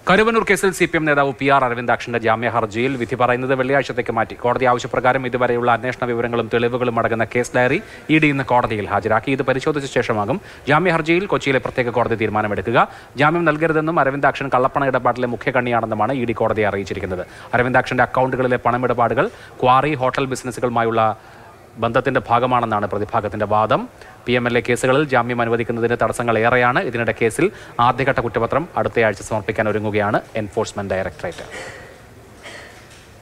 കരുവന്നൂർ കേസിൽ C P M നേതാവ് P R അരവിന്ദാക്ഷന്റെ ജാമ്യ ഹർജിയിൽ വിധി പറയുന്നത് വെള്ളിയാഴ്ചത്തേക്ക് മാറ്റി കോടതി ആവശ്യപ്രകാരം ഇതുവരെയുള്ള അന്വേഷണ വിവരങ്ങളും തെളിവുകളും അടങ്ങുന്ന കേസ് ഡയറി ഇ ഡി ഇന്ന് കോടതിയിൽ ഹാജരാക്കി ഇത് പരിശോധിച്ച ശേഷമാകും ജാമ്യ ഹർജിയിൽ കൊച്ചിയിലെ പ്രത്യേക കോടതി തീരുമാനമെടുക്കുക ജാമ്യം നൽകരുതെന്നും അരവിന്ദാക്ഷൻ കള്ളപ്പണ ഇടപാടിലെ മുഖ്യ കണ്ണിയാണെന്നുമാണ് ഇ ഡി കോടതിയെ അറിയിച്ചിരിക്കുന്നത് അരവിന്ദാക്ഷന്റെ അക്കൗണ്ടുകളിലെ പണമിടപാടുകൾ ക്വാറി ഹോട്ടൽ ബിസിനസ്സുകളുമായുള്ള ബന്ധത്തിന്റെ ഭാഗമാണെന്നാണ് പ്രതിഭാഗത്തിന്റെ വാദം പി എം എൽ എ കേസുകളിൽ ജാമ്യം അനുവദിക്കുന്നതിന് തടസ്സങ്ങൾ ഏറെയാണ് ഇതിനിടെ കേസിൽ ആദ്യഘട്ട കുറ്റപത്രം അടുത്തയാഴ്ച സമർപ്പിക്കാൻ ഒരുങ്ങുകയാണ് എൻഫോഴ്സ്മെന്റ് ഡയറക്ടറേറ്റ്